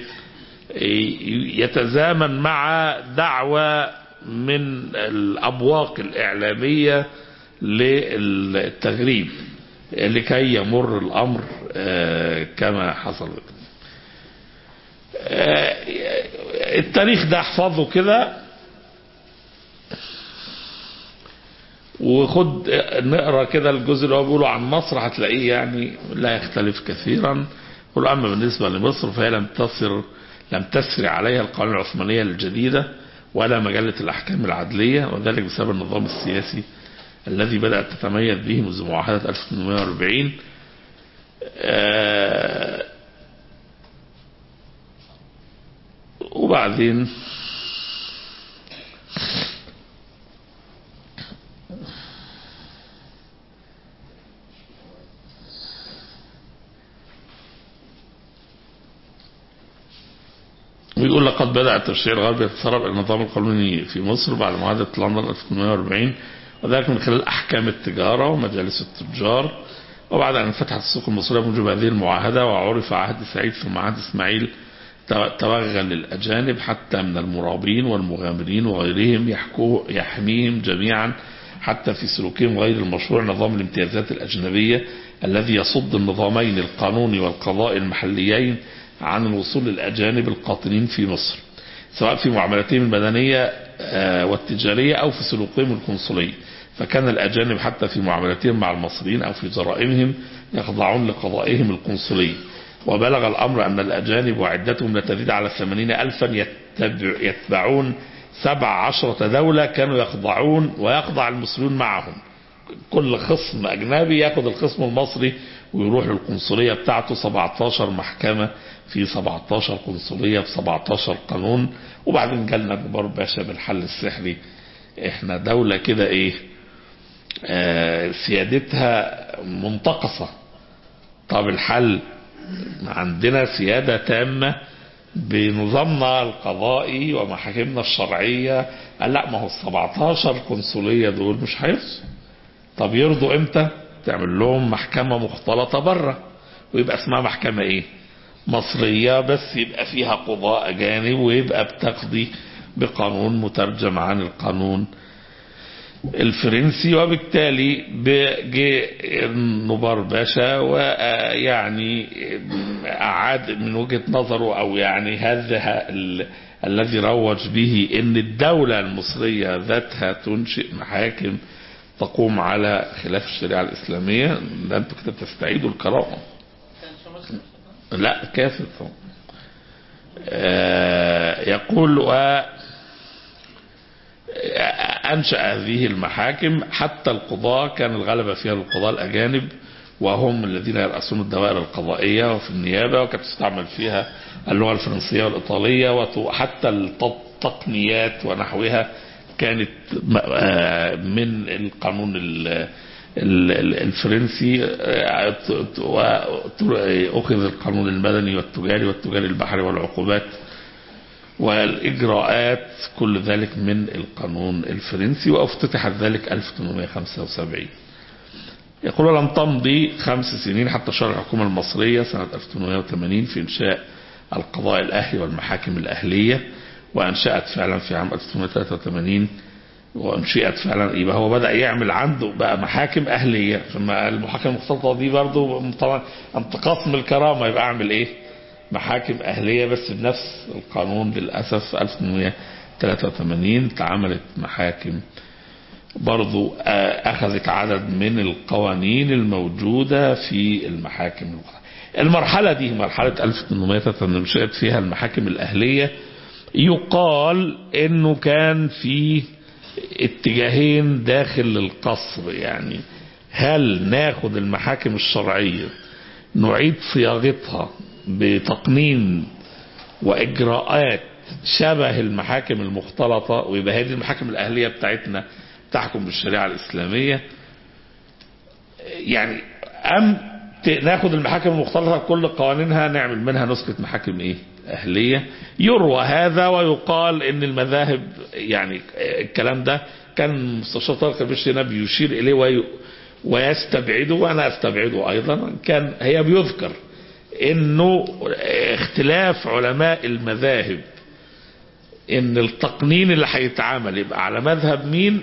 يتزامن مع دعوة من الأبواق الإعلامية للتغريب لكي يمر الأمر كما حصل التاريخ ده احفظه كده وخد نقرا كده الجزء اللي هو بيقوله عن مصر هتلاقيه يعني لا يختلف كثيرا واما بالنسبه لمصر فهي لم تصر لم تسري عليها القوانين العثمانية الجديدة ولا مجلة الأحكام العدلية وذلك بسبب النظام السياسي الذي بدأت تتميز به منذ معاهدة 1840 آه وبعدين بيقول لقد بدأ التشريع الغربي يتسرب إلى النظام القانوني في مصر بعد معاهدة لندن 1840 وذلك من خلال أحكام التجارة ومجالس التجار وبعد أن فتحت السوق المصرية بموجب هذه المعاهدة وعرف عهد سعيد ثم عهد إسماعيل توغل للأجانب حتى من المرابين والمغامرين وغيرهم يحكوه يحميهم جميعا حتى في سلوكهم غير المشروع نظام الامتيازات الأجنبية الذي يصد النظامين القانوني والقضاء المحليين عن الوصول للأجانب القاطنين في مصر سواء في معاملاتهم المدنية والتجارية أو في سلوكهم القنصلي فكان الأجانب حتى في معاملاتهم مع المصريين أو في جرائمهم يخضعون لقضائهم القنصلي وبلغ الأمر أن الأجانب وعدتهم لا تزيد على ثمانين ألفا يتبع يتبعون سبع عشرة دولة كانوا يخضعون ويخضع المصريون معهم كل خصم أجنبي ياخد الخصم المصري ويروح القنصلية بتاعته 17 محكمة في 17 قنصلية في 17 قانون وبعدين جالنا جبار باشا بالحل السحري احنا دولة كده ايه آه سيادتها منتقصة طب الحل عندنا سيادة تامة بنظامنا القضائي ومحاكمنا الشرعية قال لا ما هو ال 17 قنصلية دول مش هيرضوا طب يرضوا امتى تعمل لهم محكمة مختلطة بره ويبقى اسمها محكمة ايه مصرية بس يبقى فيها قضاء أجانب ويبقى بتقضي بقانون مترجم عن القانون الفرنسي وبالتالي جه نبار باشا ويعني أعاد من وجهة نظره أو يعني هذا الذي روج به ان الدولة المصرية ذاتها تنشئ محاكم تقوم على خلاف الشريعة الإسلامية ده انتوا كده بتستعيدوا الكرامة لا كافر طبعا آه يقول و أنشأ هذه المحاكم حتى القضاة كان الغلبة فيها للقضاة الأجانب وهم الذين يرأسون الدوائر القضائية وفي النيابة وكانت تستعمل فيها اللغة الفرنسية والإيطالية وحتى التقنيات ونحوها كانت من القانون الفرنسي أخذ القانون المدني والتجاري والتجاري البحري والعقوبات والإجراءات كل ذلك من القانون الفرنسي وافتتح ذلك 1875 يقول لم تمضي خمس سنين حتى شرع الحكومة المصرية سنة 1880 في إنشاء القضاء الأهلي والمحاكم الأهلية وأنشأت فعلا في عام 1883 وانشئت فعلا يبقى هو بدأ يعمل عنده بقى محاكم أهلية ثم المحاكم المختلطة دي برضه طبعا انتقاص من الكرامة يبقى أعمل إيه؟ محاكم أهلية بس بنفس القانون للأسف 1883 اتعملت محاكم برضو أخذت عدد من القوانين الموجودة في المحاكم المختلطة المرحلة دي مرحلة 1883 نشأت فيها المحاكم الأهلية يقال انه كان في اتجاهين داخل القصر يعني هل ناخد المحاكم الشرعية نعيد صياغتها بتقنين واجراءات شبه المحاكم المختلطة ويبقى هذه المحاكم الاهلية بتاعتنا تحكم بالشريعة الاسلامية يعني ام ناخد المحاكم المختلطة بكل قوانينها نعمل منها نسخة محاكم ايه أهلية يروى هذا ويقال ان المذاهب يعني الكلام ده كان مستشار طارق البشري بيشير اليه وي ويستبعده وانا استبعده ايضا كان هي بيذكر انه اختلاف علماء المذاهب ان التقنين اللي هيتعمل يبقى على مذهب مين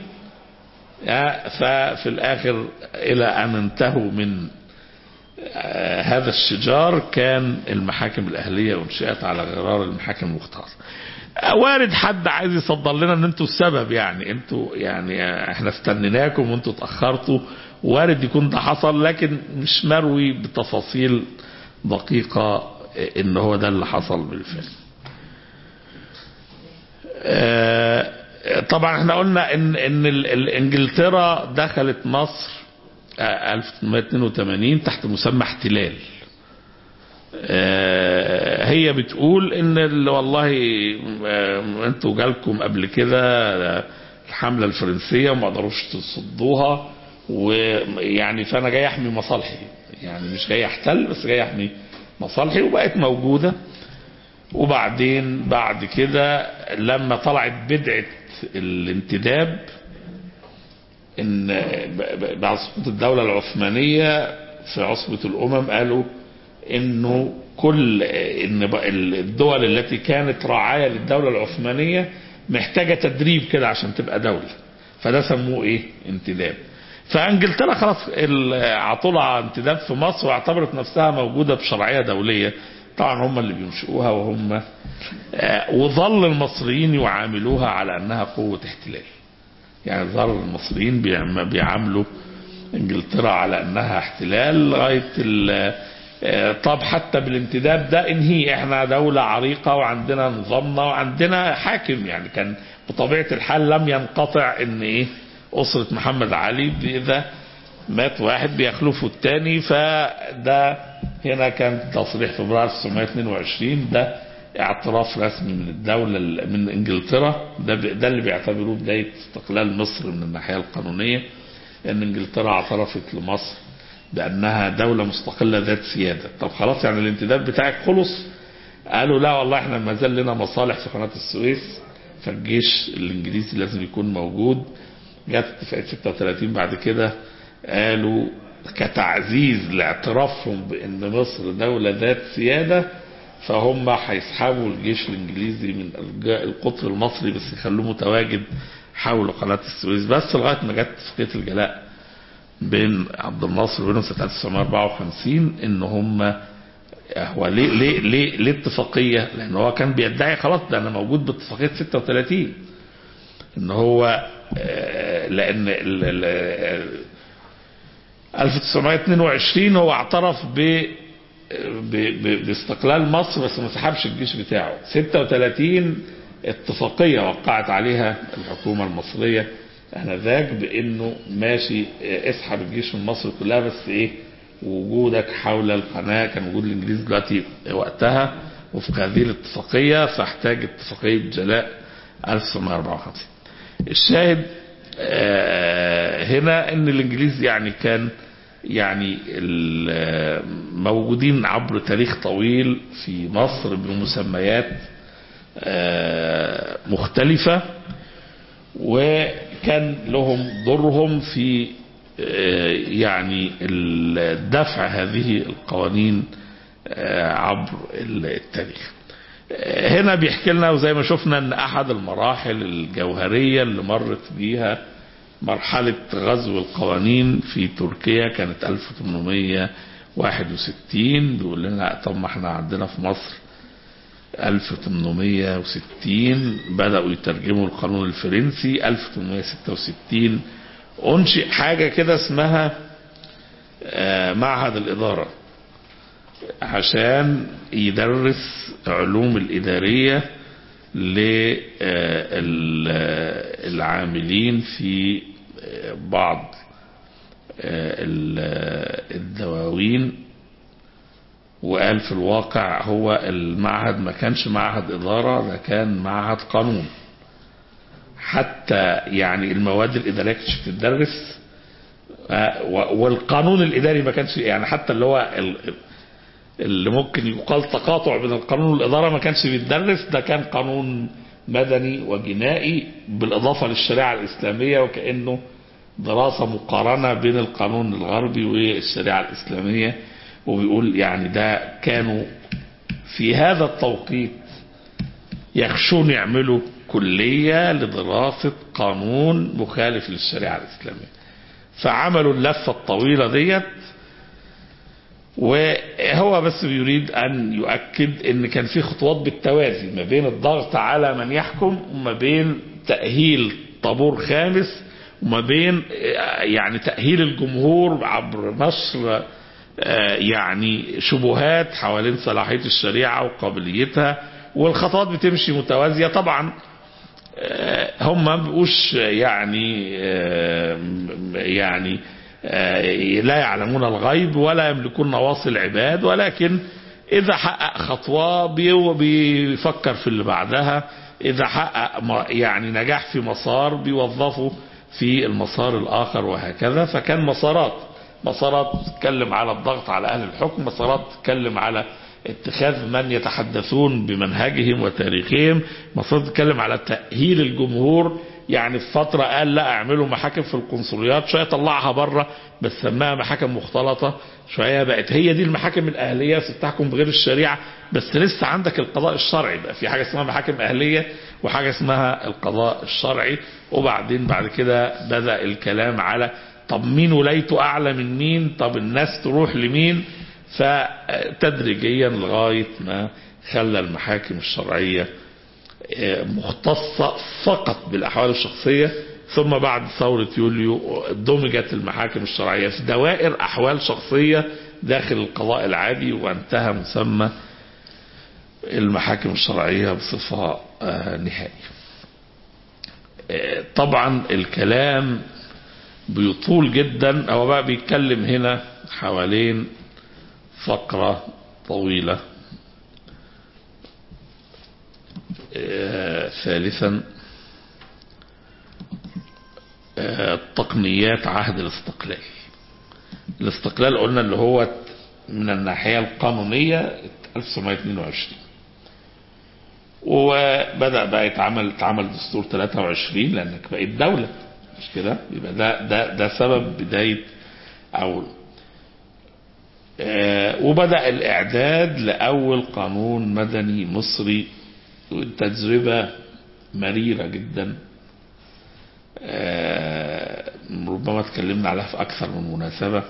ففي الاخر الى ان انتهوا من هذا الشجار كان المحاكم الأهلية انشئت على غرار المحاكم المختارة وارد حد عايز يصدر لنا ان انتوا السبب يعني انتوا يعني احنا استنيناكم وانتوا اتأخرتوا وارد يكون ده حصل لكن مش مروي بتفاصيل دقيقة ان هو ده اللي حصل بالفعل طبعا احنا قلنا ان ان انجلترا دخلت مصر 1882 تحت مسمى احتلال هي بتقول ان والله انتوا جالكم قبل كده الحملة الفرنسية وما قدروش تصدوها ويعني فانا جاي احمي مصالحي يعني مش جاي احتل بس جاي احمي مصالحي وبقت موجودة وبعدين بعد كده لما طلعت بدعة الانتداب ان بعد سقوط الدولة العثمانية في عصبة الامم قالوا انه كل ان الدول التي كانت راعية للدولة العثمانية محتاجة تدريب كده عشان تبقى دولة فده سموه ايه انتداب فانجلترا خلاص عطولها انتداب في مصر واعتبرت نفسها موجودة بشرعية دولية طبعا هم اللي بينشئوها وهم وظل المصريين يعاملوها على انها قوة احتلال يعني ظل المصريين بيعاملوا انجلترا على انها احتلال لغايه طب حتى بالانتداب ده انهي احنا دولة عريقة وعندنا نظامنا وعندنا حاكم يعني كان بطبيعة الحال لم ينقطع ان ايه اسرة محمد علي اذا مات واحد بيخلفه الثاني فده هنا كان تصريح فبراير 1922 ده اعتراف رسمي من الدولة من انجلترا ده ده اللي بيعتبروه بداية استقلال مصر من الناحية القانونية ان انجلترا اعترفت لمصر بانها دولة مستقلة ذات سيادة طب خلاص يعني الانتداب بتاعك خلص قالوا لا والله احنا ما زال لنا مصالح في قناة السويس فالجيش الانجليزي لازم يكون موجود جت اتفاقية 36 بعد كده قالوا كتعزيز لاعترافهم بان مصر دولة ذات سيادة فهم هيسحبوا الجيش الانجليزي من القطر المصري بس يخلوه متواجد حول قناة السويس بس لغاية ما جت اتفاقية الجلاء بين عبد الناصر وبينهم سنة 1954 ان هم هو ليه ليه ليه ليه اتفاقية؟ لان هو كان بيدعي خلاص ده انا موجود باتفاقية 36 ان هو لان 1922 هو اعترف ب باستقلال مصر بس ما سحبش الجيش بتاعه 36 اتفاقية وقعت عليها الحكومة المصرية انذاك بانه ماشي اسحب الجيش من مصر كلها بس ايه وجودك حول القناة كان وجود الانجليز دلوقتي وقتها وفق هذه الاتفاقية فاحتاج اتفاقية جلاء 1954 الشاهد هنا ان الانجليز يعني كان يعني موجودين عبر تاريخ طويل في مصر بمسميات مختلفة وكان لهم دورهم في يعني دفع هذه القوانين عبر التاريخ هنا بيحكي لنا وزي ما شفنا ان احد المراحل الجوهرية اللي مرت بيها مرحلة غزو القوانين في تركيا كانت 1861 بيقول لنا طب ما احنا عندنا في مصر 1860 بدأوا يترجموا القانون الفرنسي 1866 أنشئ حاجة كده اسمها معهد الإدارة عشان يدرس علوم الإدارية للعاملين في بعض الدواوين وقال في الواقع هو المعهد ما كانش معهد إدارة ده كان معهد قانون حتى يعني المواد الإدارية كانتش بتدرس والقانون الإداري ما كانش يعني حتى اللي هو اللي ممكن يقال تقاطع بين القانون والإدارة ما كانش بيتدرس ده كان قانون مدني وجنائي بالإضافة للشريعة الإسلامية وكأنه دراسة مقارنة بين القانون الغربي والشريعة الإسلامية وبيقول يعني ده كانوا في هذا التوقيت يخشون يعملوا كلية لدراسة قانون مخالف للشريعة الإسلامية فعملوا اللفة الطويلة ديت وهو بس بيريد أن يؤكد أن كان في خطوات بالتوازي ما بين الضغط على من يحكم وما بين تأهيل طابور خامس وما بين يعني تأهيل الجمهور عبر نشر يعني شبهات حوالين صلاحية الشريعة وقابليتها والخطوات بتمشي متوازية طبعا هم ما بقوش يعني يعني لا يعلمون الغيب ولا يملكون نواصي العباد ولكن إذا حقق خطوة بيفكر في اللي بعدها إذا حقق يعني نجاح في مسار بيوظفه في المسار الآخر وهكذا فكان مسارات مسارات تتكلم على الضغط على أهل الحكم مسارات تتكلم على اتخاذ من يتحدثون بمنهجهم وتاريخهم مسارات تتكلم على تأهيل الجمهور يعني في فترة قال لا اعملوا محاكم في القنصليات شوية طلعها بره بس سماها محاكم مختلطة شوية بقت هي دي المحاكم الأهلية بتحكم بغير الشريعة بس لسه عندك القضاء الشرعي بقى في حاجة اسمها محاكم أهلية وحاجة اسمها القضاء الشرعي وبعدين بعد كده بدأ الكلام على طب مين ولايته أعلى من مين طب الناس تروح لمين فتدريجيا لغاية ما خلى المحاكم الشرعية مختصة فقط بالأحوال الشخصية ثم بعد ثورة يوليو دمجت المحاكم الشرعية في دوائر أحوال شخصية داخل القضاء العادي وانتهى مسمى المحاكم الشرعية بصفة نهائية طبعا الكلام بيطول جدا هو بقى بيتكلم هنا حوالين فقرة طويلة ثالثا تقنيات عهد الاستقلال الاستقلال قلنا اللي هو من الناحية القانونية 1922 وبدأ بقى يتعمل اتعمل دستور 23 لأنك بقيت دولة مش كده يبقى ده ده ده سبب بداية أو وبدأ الإعداد لأول قانون مدني مصري تجربة مريرة جدا ربما اتكلمنا عليها في أكثر من مناسبة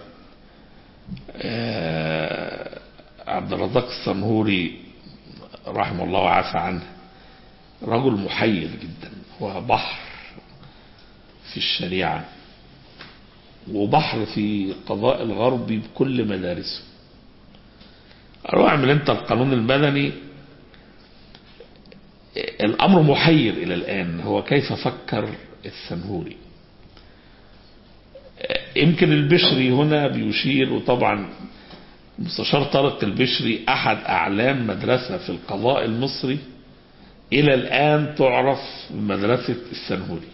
عبد الرزاق الصنهوري رحمه الله وعافى عنه رجل محير جدا هو بحر في الشريعة وبحر في القضاء الغربي بكل مدارسه قالوا اعمل انت القانون المدني الامر محير الى الان هو كيف فكر السنهوري يمكن البشري هنا بيشير وطبعا مستشار طارق البشري احد اعلام مدرسة في القضاء المصري الى الان تعرف بمدرسة السنهوري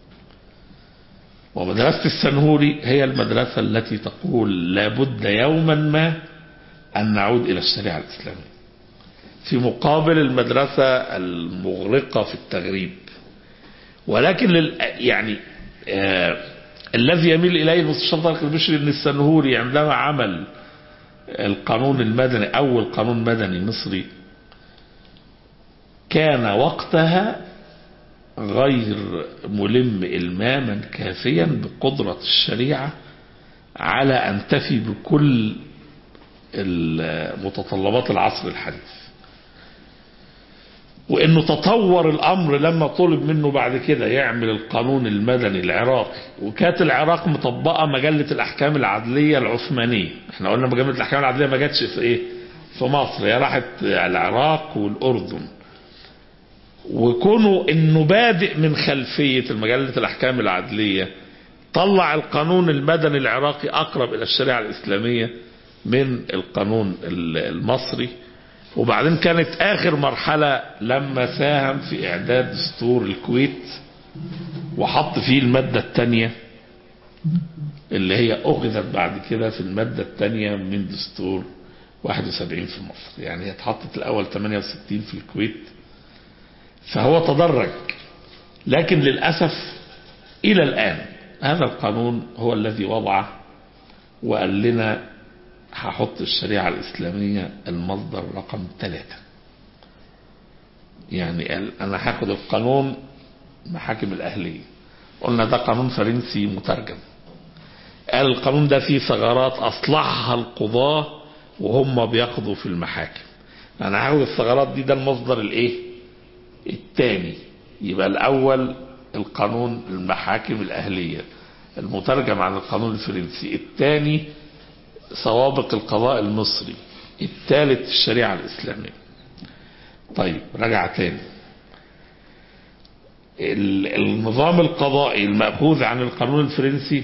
ومدرسة السنهوري هي المدرسة التي تقول لابد يوما ما أن نعود إلى الشريعة الإسلامية في مقابل المدرسة المغرقة في التغريب ولكن لل يعني آه الذي يميل إليه المستشار طارق البشري أن السنهوري عندما عمل القانون المدني أول قانون مدني مصري كان وقتها غير ملم إلماما كافيا بقدرة الشريعة على أن تفي بكل متطلبات العصر الحديث وانه تطور الامر لما طلب منه بعد كده يعمل القانون المدني العراقي وكانت العراق مطبقه مجله الاحكام العدليه العثمانيه احنا قلنا مجله الاحكام العدليه ما جاتش في ايه في مصر هي راحت العراق والاردن وكونه انه بادئ من خلفيه مجله الاحكام العدليه طلع القانون المدني العراقي اقرب الى الشريعه الاسلاميه من القانون المصري وبعدين كانت اخر مرحلة لما ساهم في اعداد دستور الكويت وحط فيه المادة الثانية اللي هي اخذت بعد كده في المادة الثانية من دستور 71 في مصر يعني هي اتحطت الاول 68 في الكويت فهو تدرج لكن للأسف الى الان هذا القانون هو الذي وضعه وقال لنا هحط الشريعة الإسلامية المصدر رقم ثلاثة يعني أنا هاخد القانون محاكم الأهلية قلنا ده قانون فرنسي مترجم قال القانون ده فيه ثغرات أصلحها القضاة وهم بيقضوا في المحاكم أنا هاخد الثغرات دي ده المصدر الإيه الثاني يبقى الأول القانون المحاكم الأهلية المترجم عن القانون الفرنسي الثاني سوابق القضاء المصري الثالث الشريعة الإسلامية طيب رجع تاني النظام القضائي المأخوذ عن القانون الفرنسي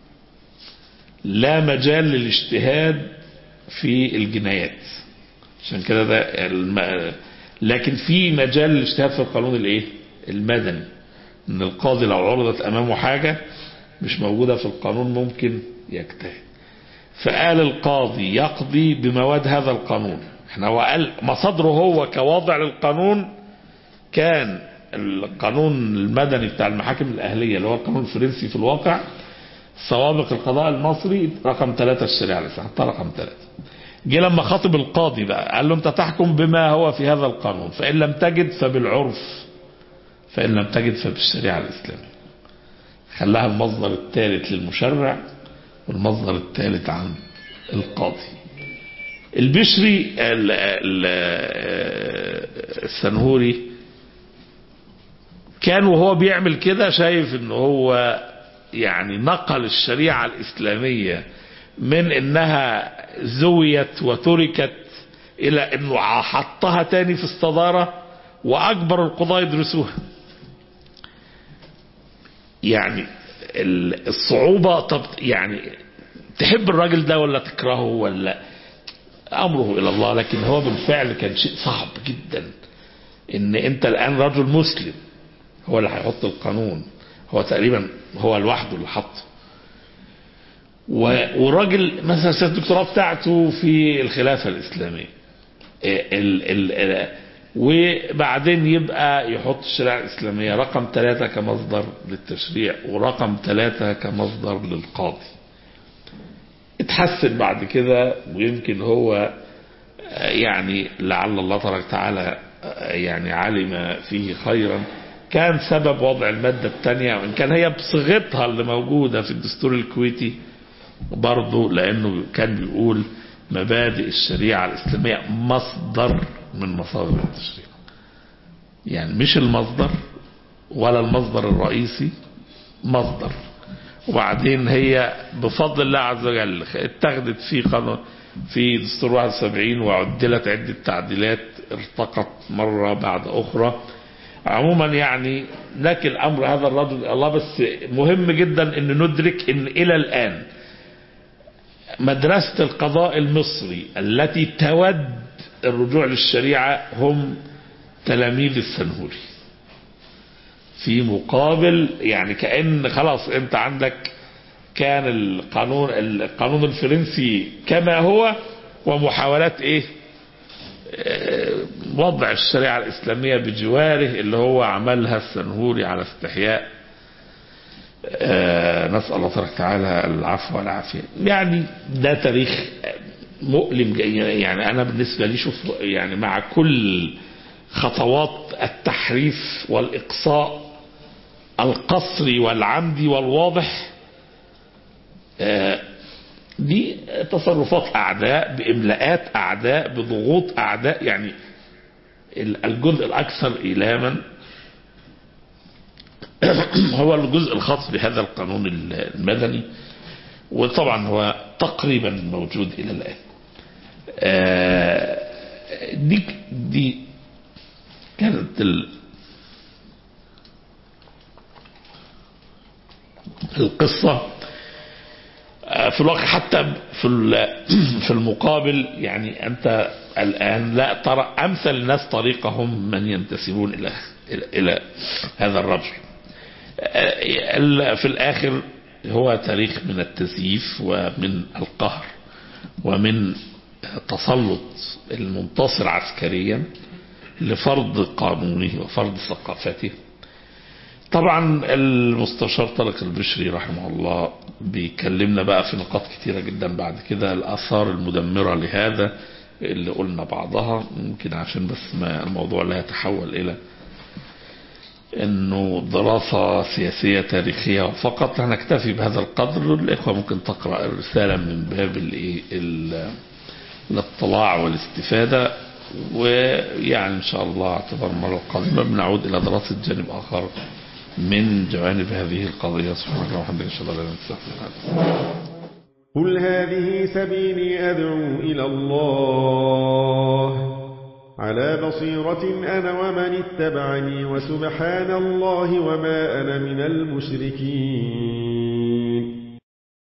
لا مجال للاجتهاد في الجنايات عشان كده ده الم... لكن في مجال للاجتهاد في القانون الايه المدني ان القاضي لو عرضت امامه حاجة مش موجودة في القانون ممكن يجتهد فقال القاضي يقضي بمواد هذا القانون احنا هو قال مصادره هو كواضع للقانون كان القانون المدني بتاع المحاكم الأهلية اللي هو القانون الفرنسي في الواقع سوابق القضاء المصري رقم ثلاثة الشريعة لسه حتى رقم ثلاثة جه لما خاطب القاضي بقى قال له انت تحكم بما هو في هذا القانون فإن لم تجد فبالعرف فإن لم تجد فبالشريعة الإسلامية خلاها المصدر الثالث للمشرع والمصدر الثالث عن القاضي البشري السنهوري كان وهو بيعمل كده شايف ان هو يعني نقل الشريعة الإسلامية من انها زويت وتركت الى انه حطها تاني في الصدارة واكبر القضاة يدرسوها يعني الصعوبة طب يعني تحب الراجل ده ولا تكرهه ولا امره الى الله لكن هو بالفعل كان شيء صعب جدا ان انت الان رجل مسلم هو اللي هيحط القانون هو تقريبا هو لوحده اللي حطه وراجل مثلا سياسة الدكتوراه بتاعته في الخلافة الإسلامية ال ال وبعدين يبقى يحط الشريعة الإسلامية رقم ثلاثة كمصدر للتشريع ورقم ثلاثة كمصدر للقاضي اتحسن بعد كده ويمكن هو يعني لعل الله تبارك وتعالى يعني علم فيه خيرا كان سبب وضع المادة الثانية وإن كان هي بصيغتها اللي موجودة في الدستور الكويتي برضه لأنه كان بيقول مبادئ الشريعة الإسلامية مصدر من مصادر التشريع يعني مش المصدر ولا المصدر الرئيسي مصدر وبعدين هي بفضل الله عز وجل اتخذت في قانون في دستور 71 وعدلت عدة تعديلات ارتقت مرة بعد أخرى عموما يعني لكن أمر هذا الرجل الله بس مهم جدا أن ندرك أن إلى الآن مدرسة القضاء المصري التي تود الرجوع للشريعة هم تلاميذ السنهوري في مقابل يعني كأن خلاص انت عندك كان القانون القانون الفرنسي كما هو ومحاولات ايه وضع الشريعة الإسلامية بجواره اللي هو عملها السنهوري على استحياء آه نسأل الله تبارك وتعالى العفو والعافية يعني ده تاريخ مؤلم يعني أنا بالنسبة لي شوف يعني مع كل خطوات التحريف والإقصاء القصري والعمدي والواضح آه دي تصرفات أعداء بإملاءات أعداء بضغوط أعداء يعني الجزء الأكثر إيلاما هو الجزء الخاص بهذا القانون المدني وطبعا هو تقريبا موجود إلى الآن دي دي كانت القصة في الواقع حتى في في المقابل يعني أنت الآن لا ترى أمثل الناس طريقهم من ينتسبون إلى إلى, إلى هذا الرجل في الآخر هو تاريخ من التزييف ومن القهر ومن تسلط المنتصر عسكريا لفرض قانونه وفرض ثقافته طبعا المستشار طارق البشري رحمه الله بيكلمنا بقى في نقاط كتيرة جدا بعد كده الآثار المدمرة لهذا اللي قلنا بعضها يمكن عشان بس ما الموضوع لا يتحول إلى انه دراسة سياسية تاريخية فقط هنكتفي بهذا القدر الإخوة ممكن تقرأ الرسالة من باب الاطلاع والاستفادة ويعني إن شاء الله اعتبر المرة القادمة بنعود إلى دراسة جانب آخر من جوانب هذه القضية سبحانك اللهم وبحمدك اشهد ان لا اله الا انت قل هذه سبيلي أدعو إلى الله على بصيرة أنا ومن اتبعني وسبحان الله وما أنا من المشركين